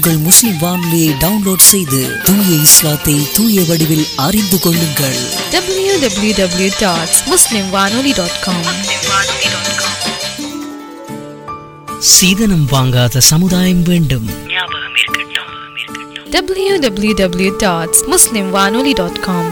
உங்கள் முஸ்லிம் வானொலியை டவுன்லோட் செய்து தூய இஸ்லாத்தை தூய வடிவில் அறிந்து கொள்ளுங்கள் www.muslimwanoli.com சீதனம் வாங்காத சமுதாயம் வேண்டும் www.muslimwanoli.com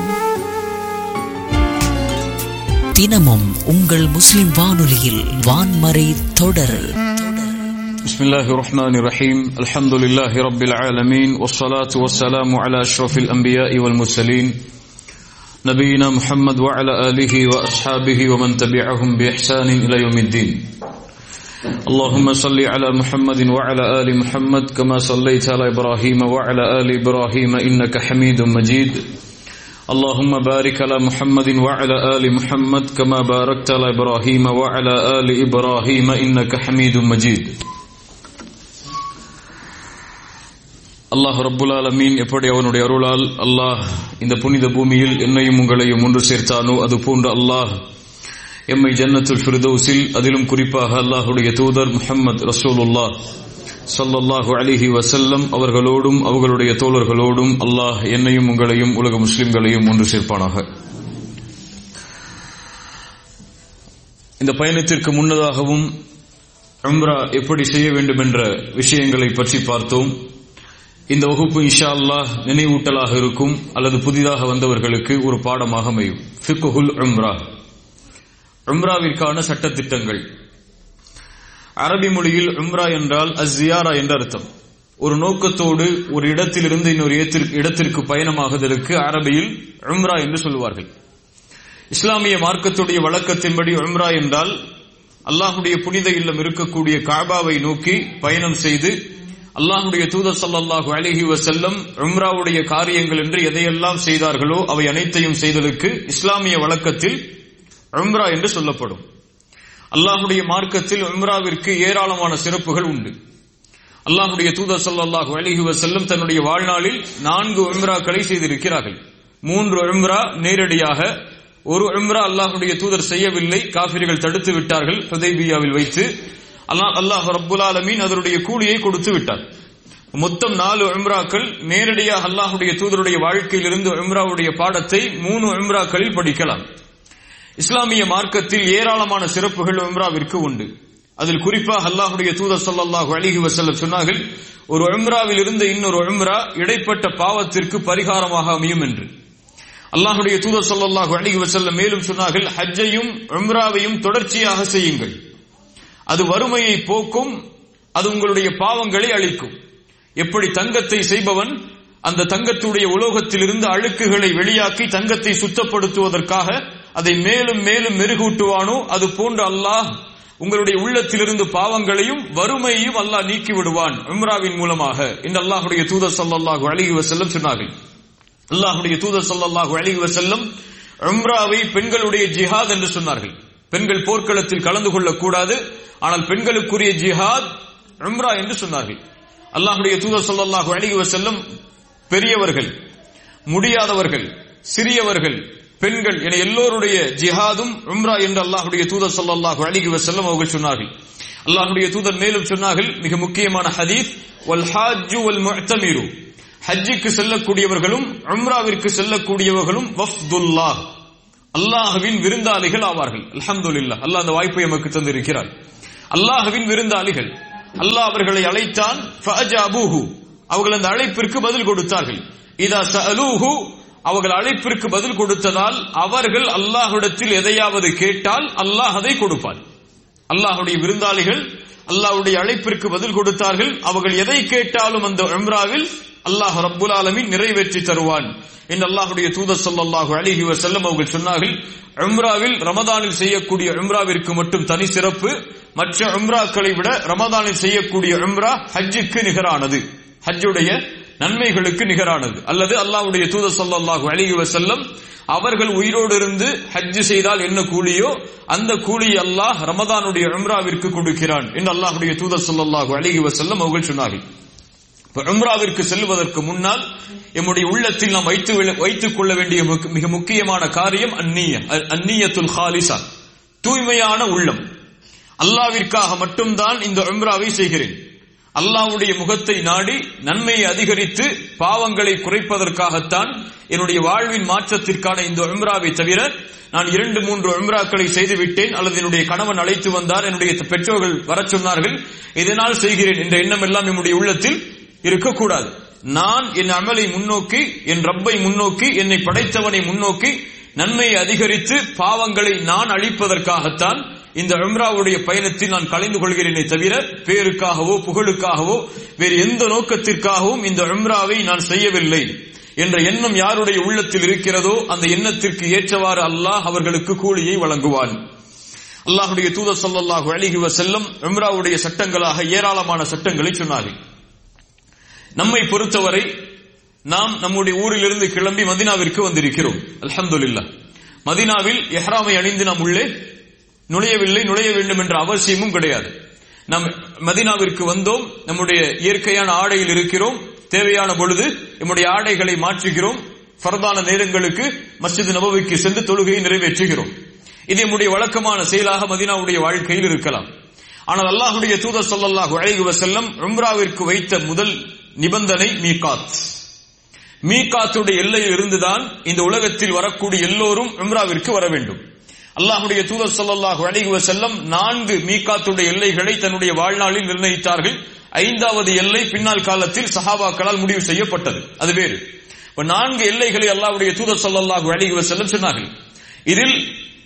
தினமும் உங்கள் முஸ்லிம் வானொலியில் வான்மறை தொடர் بسم الله الرحمن الرحيم الحمد لله رب العالمين والصلاة والسلام على أشرف الأنبياء والمرسلين نبينا محمد وعلى آله وأصحابه ومن تبعهم بإحسان إلى يوم الدين اللهم صل على محمد وعلى آل محمد كما صليت على إبراهيم وعلى آل إبراهيم إنك حميد مجيد اللهم بارك على محمد وعلى آل محمد كما باركت على إبراهيم وعلى آل إبراهيم إنك حميد مجيد அல்லாஹ் ரப்புல் ஆலமீன் எப்படி அவனுடைய அருளால் அல்லாஹ் இந்த புனித பூமியில் என்னையும் உங்களையும் ஒன்று சேர்த்தானோ அது போன்று அல்லாஹ் எம்மை ஜன்னத்துல் ஃபிர்தௌஸில் அதிலும் குறிப்பாக அல்லாஹுடைய தூதர் முஹம்மது ரசூலுல்லாஹ் ஸல்லல்லாஹு அலைஹி வஸல்லம் அவர்களோடும் அவர்களுடைய தோழர்களோடும் அல்லாஹ் என்னையும் உங்களையும் உலக முஸ்லிம்களையும் ஒன்று சேர்ப்பானாக இந்த பயணத்திற்கு முன்னதாகவும் உம்ரா எப்படி செய்ய வேண்டும் என்ற விஷயங்களை பற்றி பார்த்தோம் இந்த வகுப்பு இன்ஷா அல்லாஹ் நினைவூட்டலாக இருக்கும் அல்லது புதிதாக வந்தவர்களுக்கு ஒரு பாடமாக அமையும் ஃபிக்குஹுல் உம்ரா உம்ராவிற்கான சட்டத்திட்டங்கள் அரபி மொழியில் உம்ரா என்றால் அஸ்ஸியாரா என்ற அர்த்தம் ஒரு நோக்கத்தோடு ஒரு இடத்திலிருந்து இன்னொரு இடத்திற்கு- இடத்திற்கு பயணமாகுதலுக்கு அரபியில் உம்ரா என்று சொல்வார்கள் இஸ்லாமிய மார்க்கத்துடைய வழக்கத்தின்படி உம்ரா என்றால் அல்லாஹுடைய புனித இல்லம் இருக்கக்கூடிய காபாவை நோக்கி பயணம் செய்து அல்லாஹுடைய தூதர் ஸல்லல்லாஹு அலைஹி வஸல்லம் உம்ராவுடைய காரியங்கள் என்று எதையெல்லாம் செய்தார்களோ அவை அனைத்தையும் செய்தலுக்கு இஸ்லாமிய வழக்கத்தில் உம்ரா என்று சொல்லப்படும் அல்லாஹுடைய மார்க்கத்தில் உம்ராவிற்கு ஏராளமான சிறப்புகள் உண்டு அல்லாஹுடைய தூதர் ஸல்லல்லாஹு அலைஹி வஸல்லம் தன்னுடைய வாழ்நாளில் நான்கு உம்ராக்களை செய்திருக்கிறார்கள் மூன்று உம்ரா நேரடியாக ஒரு உம்ரா அல்லாஹுடைய தூதர் செய்யவில்லை காபிர்கள் தடுத்து விட்டார்கள் ஹுதைபியாவில் வைத்து அல்லாஹ் அல்லாஹ் ரப்புல் ஆலமீன் அதனுடைய கூலியை கொடுத்து விட்டார் மொத்தம் நாலு உம்ராக்கள் நேரடியாக அல்லாஹுடைய தூதருடைய வாழ்க்கையிலிருந்து உம்ராவுடைய பாடத்தை மூணு உம்ராக்களில் படிக்கலாம் இஸ்லாமிய மார்க்கத்தில் ஏராளமான சிறப்புகள் உம்ராவிற்கு உண்டு அதில் குறிப்பாக அல்லாஹுடைய தூதர் ஸல்லல்லாஹு அலைஹி வஸல்லம் சொன்னார்கள் ஒரு உம்ராவில் இருந்து இன்னொரு உம்ரா இடைப்பட்ட பாவத்திற்கு பரிகாரமாக அமையும் என்று அல்லாஹுடைய தூதர் ஸல்லல்லாஹு அலைஹி வஸல்லம் மேலும் சொன்னார்கள் ஹஜ்ஜையும் உம்ராவையும் தொடர்ச்சியாக செய்யுங்கள் அது வறுமையை போக்கும் அது உங்களுடைய பாவங்களை அழிக்கும் எப்படி தங்கத்தை செய்பவன் அந்த தங்கத்துடைய உலோகத்திலிருந்து அழுக்குகளை வெளியாக்கி தங்கத்தை சுத்தப்படுத்துவதற்காக அதை மேலும் மேலும் மெருகூட்டுவானோ அது போன்று அல்லாஹ் உங்களுடைய உள்ளத்திலிருந்து பாவங்களையும் வறுமையையும் அல்லாஹ் நீக்கி விடுவான் உம்ராவின் மூலமாக இந்த அல்லாஹுடைய தூதர் ஸல்லல்லாஹு அலைஹி வஸல்லம் சொன்னார்கள் அல்லாஹுடைய தூதர் ஸல்லல்லாஹு அலைஹி வஸல்லம் உம்ராவை பெண்களுடைய ஜிஹாத் என்று சொன்னார்கள் பெண்கள் போர்க்களத்தில் கலந்து கொள்ளக்கூடாது ஆனால் பெண்களுக்குரிய ஜிஹாத் உம்ரா என்று சொன்னார்கள் அல்லாஹுடைய தூதர் ஸல்லல்லாஹு அலைஹி வஸல்லம் பெரியவர்கள் முடியாதவர்கள் சிறியவர்கள் பெண்கள் என எல்லோருடைய ஜிஹாதும் உம்ரா என்று அல்லாஹுடைய தூதர் ஸல்லல்லாஹு அலைஹி வஸல்லம் அவர்கள் சொன்னார்கள் அல்லாஹுடைய தூதர் மேலும் சொன்னார்கள் மிக முக்கியமான ஹதீஸ் வல் ஹாஜ்ஜு வல் முஅ்தமிரு ஹஜ்ஜுக்கு செல்லக்கூடியவர்களும் உம்ராவிற்கு செல்லக்கூடியவர்களும் வஃப்துல்லாஹ் அல்லாஹ்வின் விருந்தாளிகள் ஆவார்கள் அல்ஹம்துலில்லாஹ் அல்லாஹ் அந்த வாய்ப்பை நமக்கு தந்திருக்கிறார் அல்லாஹ்வின் விருந்தாளிகள் அல்லாஹ் அவர்களை அழைத்தான் ஃபஅஜாபூஹு அவர்கள் அந்த அழைப்பிற்கு பதில் கொடுத்தார்கள் இதா சஅலூஹு அவர்கள் அழைப்பிற்கு பதில் கொடுத்ததால் அவர்கள் அல்லாஹ்விடத்தில் எதையாவது கேட்டால் அல்லாஹ் அதை கொடுப்பான் அல்லாஹ்வுடைய விருந்தாளிகள் அல்லாஹ்வுடைய அழைப்பிற்கு பதில் கொடுத்தார்கள் அவர்கள் எதை கேட்டாலும் அந்த உம்ராவில் அல்லாஹ் ரப்புல் ஆலமீன் நிறைவேற்றி தருவான் என்று அல்லாஹ்வுடைய தூதர் ஸல்லல்லாஹு அலைஹி வஸல்லம் அவர்கள் சொன்னார்கள் உம்ராவில் ரமதானில் செய்யக்கூடிய உம்ராவிற்கு மட்டும் தனி சிறப்பு மற்ற உம்ராக்களை விட ரமதானில் செய்யக்கூடிய உம்ரா ஹஜ்ஜுக்கு நிகரானது ஹஜ்ஜுடைய நன்மைகளுக்கு நிகரானது அல்லது அல்லாஹ்வுடைய தூதர் ஸல்லல்லாஹு அலைஹி வஸல்லம் அவர்கள் உயிரோடு இருந்து ஹஜ் செய்தால் என்ன கூலியோ அந்த கூலி அல்லாஹ் ரமதானுடைய உம்ராவிற்கு கொடுக்கிறான் என்று அல்லாஹ்வுடைய தூதர் ஸல்லல்லாஹு அலைஹி வஸல்லம் அவர்கள் சொன்னார்கள் இப்ப உம்ராவிற்கு செல்வதற்கு முன்னால் எம்முடைய உள்ளத்தில் நாம் வைத்து வைத்துக் கொள்ள வேண்டிய முக்க- மிக முக்கியமான காரியம் அந்நிய அ- அந்நியத்துல் ஹாலிசா தூய்மையான உள்ளம் அல்லாவிற்காக மட்டும்தான் இந்த உம்ராவை செய்கிறேன் அல்லாஹ்வுடைய முகத்தை நாடி நன்மையை அதிகரித்து பாவங்களை குறைப்பதற்காகத்தான் என்னுடைய வாழ்வின் மாற்றத்திற்கான இந்த உம்ராவை தவிர நான் இரண்டு மூன்று உம்ராக்களை செய்து விட்டேன் அல்லது என்னுடைய கணவன் அழைத்து வந்தார் என்னுடைய பெற்றோர்கள் வரச் சொன்னார்கள் இதனால் செய்கிறேன் என்ற எண்ணம் எல்லாம் என்னுடைய உள்ளத்தில் இருக்கக்கூடாது நான் என் அமலை முன்னோக்கி என் ரப்பை முன்னோக்கி என்னை படைத்தவனை முன்னோக்கி நன்மையை அதிகரித்து பாவங்களை நான் அழிப்பதற்காகத்தான் இந்த உம்ராவுடைய பயணத்தில் நான் கலந்து கொள்கிறேனே தவிர பேருக்காகவோ புகழுக்காகவோ வேறு எந்த நோக்கத்திற்காகவும் இந்த உம்ராவை நான் செய்யவில்லை என்ற எண்ணம் யாருடைய உள்ளத்தில் இருக்கிறதோ அந்த எண்ணத்திற்கு ஏற்றவாறு அல்லாஹ் அவர்களுக்கு கூலியை வழங்குவான் அல்லாஹுடைய தூதர் ஸல்லல்லாஹு அலைஹி வஸல்லம் உம்ராவுடைய சட்டங்களாக ஏராளமான சட்டங்களை சொன்னார்கள் நம்மை பொறுத்தவரை நாம் நம்முடைய ஊரிலிருந்து கிளம்பி மதினாவிற்கு வந்திருக்கிறோம் அல்ஹம்துலில்லாஹ் மதினாவில் எஹ்ராமை அணிந்து நாம் உள்ளே நுழையவில்லை நுழைய வேண்டும் என்ற அவசியமும் கிடையாது நாம் மதினாவிற்கு வந்தோம் நம்முடைய இயற்கையான ஆடையில் இருக்கிறோம் தேவையான பொழுது நம்முடைய ஆடைகளை மாற்றுகிறோம் ஃபர்தான நேரங்களுக்கு மஸ்ஜித் நபவிக்கு சென்று தொழுகையை நிறைவேற்றுகிறோம் இது நம்முடைய வழக்கமான செயலாக மதினாவுடைய வாழ்க்கையில் இருக்கலாம் ஆனால் அல்லாஹுடைய தூதர் ஸல்லல்லாஹு அலைஹி வஸல்லம் உம்ராவிற்கு வைத்த முதல் நிபந்தனை மீகாத் மீகாத்துடைய எல்லையில் இருந்துதான் இந்த உலகத்தில் வரக்கூடிய எல்லோரும் உம்ராவிற்கு வர வேண்டும் அல்லாஹுடைய தூதர் ஸல்லல்லாஹு அலைஹி வஸல்லம் நான்கு மீகாத்துடைய எல்லைகளை தன்னுடைய வாழ்நாளில் நிர்ணயித்தார்கள் ஐந்தாவது எல்லை பின்னால் காலத்தில் சஹாபாக்களால் முடிவு செய்யப்பட்டது அது வேறு இப்ப நான்கு எல்லைகளை அல்லாஹ்வுடைய தூதர் ஸல்லல்லாஹு அலைஹி வஸல்லம் சொன்னார்கள் இதில்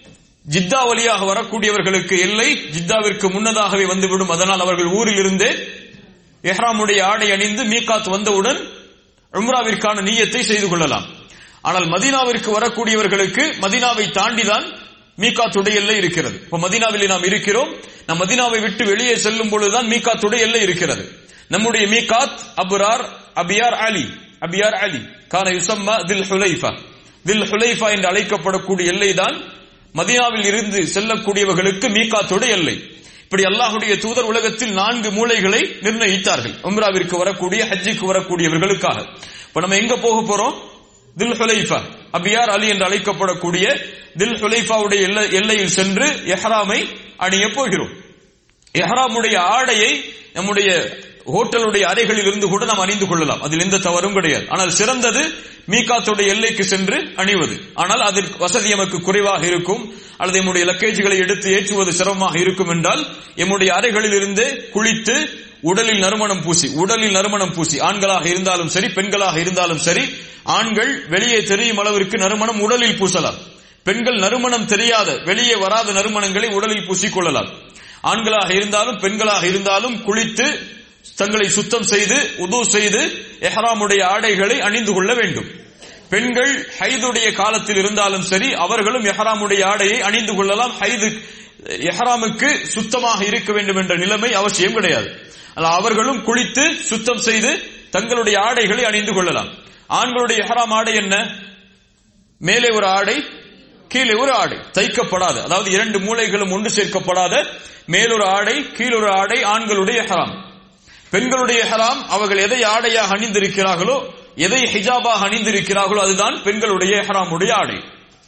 ஜித்தா வழியாக வரக்கூடியவர்களுக்கு எல்லை ஜித்தாவிற்கு முன்னதாகவே வந்துவிடும் அதனால் அவர்கள் ஊரில் இருந்தே எஹ்ராமுடைய ஆடை அணிந்து மீகாத் வந்தவுடன் உம்ராவிற்கான நீயத்தை செய்து கொள்ளலாம் ஆனால் மதீனாவிற்கு வரக்கூடியவர்களுக்கு மதீனாவை தாண்டிதான் மீகாத்துடைய எல்லை இருக்கிறது இப்ப மதீனாவில் நாம் இருக்கிறோம் நம் மதீனாவை விட்டு வெளியே செல்லும் பொழுதுதான் மீகாத்துடைய எல்லை இருக்கிறது நம்முடைய மீகாத் அபுரார் அபியார் அலி அபியார் அலி கான யுசம்மா தில் ஹுலைஃபா தில் ஹுலைஃபா என்று அழைக்கப்படக்கூடிய எல்லைதான் மதீனாவில் இருந்து செல்லக்கூடியவர்களுக்கு மீகாத்துடைய எல்லை இப்படி அல்லாஹுடைய தூதர் உலகத்தில் நான்கு மூலைகளை நிர்ணயித்தார்கள் உம்ராவிற்கு வரக்கூடிய ஹஜ்ஜிக்கு வரக்கூடியவர்களுக்காக இப்ப நம்ம எங்க போக போறோம் தில் ஹுலைஃபா அபியார் அலி என்று அழைக்கப்படக்கூடிய தில் ஹுலைஃபாவுடைய எல்லை- எல்லையில் சென்று எஹ்ராமை அணிய போகிறோம் எஹ்ராமுடைய ஆடையை நம்முடைய ஹோட்டலுடைய அறைகளில் இருந்து கூட நாம் அணிந்து கொள்ளலாம் அதில் எந்த தவறும் கிடையாது ஆனால் சிறந்தது மீகாத்துடைய எல்லைக்கு சென்று அணிவது ஆனால் அதில் வசதி நமக்கு குறைவாக இருக்கும் அல்லது நம்முடைய லக்கேஜ்களை எடுத்து ஏற்றுவது சிரமமாக இருக்கும் என்றால் எம்முடைய அறைகளில் இருந்து குளித்து உடலில் நறுமணம் பூசி உடலில் நறுமணம் பூசி ஆண்களாக இருந்தாலும் சரி பெண்களாக இருந்தாலும் சரி ஆண்கள் வெளியே தெரியும் அளவிற்கு நறுமணம் உடலில் பூசலாம் பெண்கள் நறுமணம் தெரியாத வெளியே வராத நறுமணங்களை உடலில் பூசிக்கொள்ளலாம் ஆண்களாக இருந்தாலும் பெண்களாக இருந்தாலும் குளித்து தங்களை சுத்தம் செய்து உது செய்து எஹ்ராமுடைய ஆடைகளை அணிந்து கொள்ள வேண்டும் பெண்கள் ஹைதுடைய காலத்தில் இருந்தாலும் சரி அவர்களும் எஹ்ராமுடைய ஆடையை அணிந்து கொள்ளலாம் ஹைது எஹ்ராமுக்கு சுத்தமாக இருக்க வேண்டும் என்ற நிலைமை அவசியம் கிடையாது ஆனால் அவர்களும் குளித்து சுத்தம் செய்து தங்களுடைய ஆடைகளை அணிந்து கொள்ளலாம் ஆண்களுடைய எஹ்ராம் ஆடை என்ன மேலே ஒரு ஆடை கீழே ஒரு ஆடை தைக்கப்படாத அதாவது இரண்டு மூலைகளும் ஒன்று சேர்க்கப்படாத மேலொரு ஆடை கீழொரு ஆடை ஆண்களுடைய ஹராம் பெண்களுடைய ஹராம் அவர்கள் எதை ஆடையாக அணிந்திருக்கிறார்களோ எதை ஹிஜாபாக அணிந்திருக்கிறார்களோ அதுதான் பெண்களுடைய எஹ்ராமுடைய ஆடை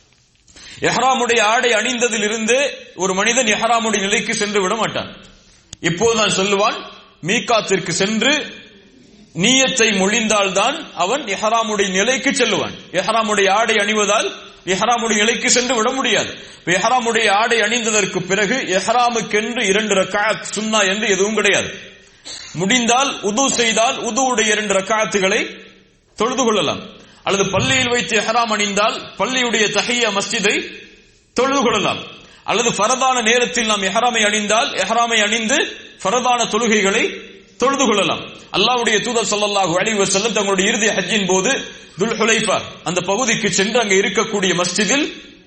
எஹ்ராமுடைய ஆடை அணிந்ததில் இருந்தே ஒரு மனிதன் எஹ்ராமுடைய நிலைக்கு சென்று விட மாட்டான் இப்போதுதான் சொல்லுவான் மீகாத்திற்கு சென்று நீயத்தை மொழிந்தால்தான் அவன் எஹராமுடைய நிலைக்கு செல்லுவான் எஹராமுடைய ஆடை அணிவதால் எஹராமுடைய நிலைக்கு சென்று விட முடியாது இப்ப எஹராமுடைய ஆடை அணிந்ததற்கு பிறகு எஹராமுக்கென்று இரண்டு ரக்காத் சுன்னா என்று எதுவும் கிடையாது முடிந்தால் உது செய்தால் உதுவுடைய இரண்டு ரக்காத்துகளை தொழுது கொள்ளலாம் அல்லது பள்ளியில் வைத்து எஹராம் அணிந்தால் பள்ளியுடைய தஹிய மஸ்ஜிதை தொழுது கொள்ளலாம் அல்லது ஃபரதான நேரத்தில் நாம் எஹராமை அணிந்தால் எஹராமை அணிந்து ஃபரதான தொழுகைகளை தொழுது கொள்ளலாம் அல்லாஹ்வுடைய தூதர் ஸல்லல்லாஹு அலைஹி வஸல்லம் தங்களுடைய இறுதி ஹஜ்ஜின் போது துல் ஹுலைஃபா அந்த பகுதிக்கு சென்று அங்கே இருக்கக்கூடிய மஸ்ஜிதில்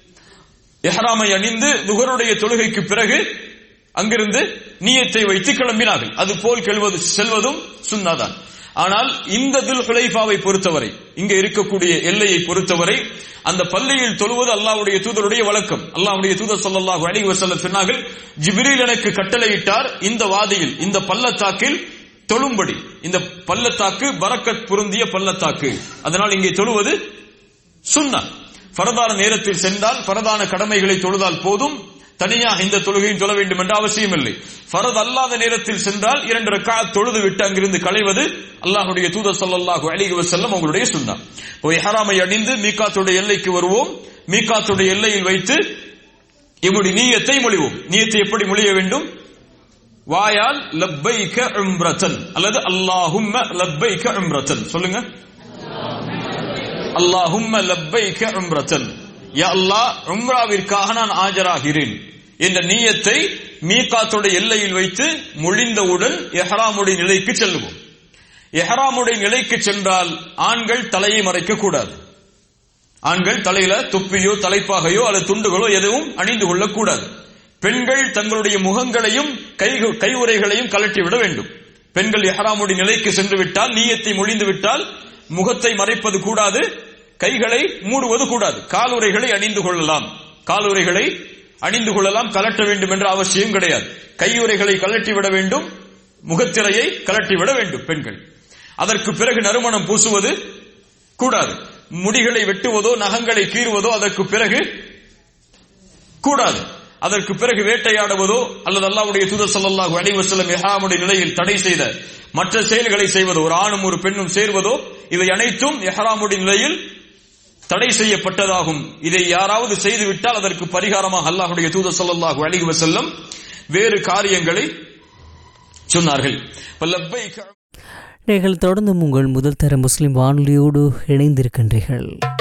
எஹ்ராமை அணிந்து துஹருடைய தொழுகைக்கு பிறகு அங்கிருந்து நீயத்தை வைத்து கிளம்பினார்கள் அது போல் கெல்வது செல்வதும் சுன்னாதான் ஆனால் இந்த துல் ஹுலைஃபாவை பொறுத்தவரை இங்க இருக்கக்கூடிய எல்லையை பொறுத்தவரை அந்த பள்ளியில் தொழுவது அல்லாஹ்வுடைய தூதருடைய வழக்கம் அல்லாஹ்வுடைய தூதர் ஸல்லல்லாஹு அலைஹி வஸல்லம் சொன்னார்கள் ஜிப்ரீல் எனக்கு கட்டளையிட்டார் இந்த வாதியில் இந்த பள்ளத்தாக்கில் தொழும்படி இந்த பள்ளத்தாக்கு பரக்கத் பொருந்திய பள்ளத்தாக்கு அதனால் இங்கே தொழுவது சுன்னா ஃபரதான நேரத்தில் சென்றால் ஃபரதான கடமைகளை தொழுதால் போதும் தனியாக இந்த தொழுகையும் தொழ வேண்டும் என்ற அவசியம் இல்லை ஃபரத் அல்லாத நேரத்தில் சென்றால் இரண்டு ரக்காத் தொழுது விட்டு அங்கிருந்து களைவது அல்லாஹ்வுடைய தூதர் ஸல்லல்லாஹு அலைஹி வஸல்லம் அவங்களுடைய சுன்னா போய் ஹராமை அணிந்து மீகாத்துடைய எல்லைக்கு வருவோம் மீகாத்துடைய எல்லையில் வைத்து இவருடைய நீயத்தை மொழிவோம் நீயத்தை எப்படி மொழிய வேண்டும் வாயால் லப்பைக உம்ரத்தன் அல்லது அல்லாஹும்ம லப்பைக உம்ரத்தன் சொல்லுங்க அல்லாஹும்ம லப்பைக உம்ரத்தன் யா அல்லாஹ் உம்ராவிற்காக நான் ஆஜராகிறேன் என்ற நீயத்தை மீகாத்துடைய எல்லையில் வைத்து மொழிந்தவுடன் எஹ்ராமுடைய நிலைக்கு செல்லுவோம் எஹ்ராமுடைய நிலைக்கு சென்றால் ஆண்கள் தலையை மறைக்க கூடாது ஆண்கள் தலையில தொப்பியோ தலைப்பாகையோ அல்லது துண்டுகளோ எதுவும் அணிந்து கொள்ளக்கூடாது பெண்கள் தங்களுடைய முகங்களையும் கை கையுறைகளையும் கலட்டி விட வேண்டும் பெண்கள் எஹராமுடைய நிலைக்கு சென்று விட்டால் நீயத்தை மொழிந்து விட்டால் முகத்தை மறைப்பது கூடாது கைகளை மூடுவது கூடாது காலுறைகளை அணிந்து கொள்ளலாம் காலுறைகளை அணிந்து கொள்ளலாம் கலட்ட வேண்டும் என்ற அவசியம் கிடையாது கையுறைகளை கலட்டி விட வேண்டும் முகத்திரையை கலட்டி விட வேண்டும் பெண்கள் அதற்கு பிறகு நறுமணம் பூசுவது கூடாது முடிகளை வெட்டுவதோ நகங்களை கீறுவதோ அதற்கு பிறகு கூடாது அதற்கு பிறகு வேட்டையாடுவதோ அல்லது அல்லாவுடைய தூதர் ஸல்லல்லாஹு அலைஹி வஸல்லம் இஹ்ராமுடைய நிலையில் தடை செய்த மற்ற செயல்களை செய்வதோ ஒரு ஆணும் ஒரு பெண்ணும் சேர்வதோ இவை அனைத்தும் இஹ்ராமுடைய நிலையில் தடை செய்யப்பட்டதாகும் இதை யாராவது செய்துவிட்டால் அதற்கு பரிகாரமாக அல்லாஹ்வுடைய தூதர் ஸல்லல்லாஹு அலைஹி வஸல்லம் வேறு காரியங்களை சொன்னார்கள் லப்பைக நீங்கள் தொடர்ந்து உங்கள் முதல் தர முஸ்லிம் வானொலியோடு இணைந்திருக்கின்றீர்கள்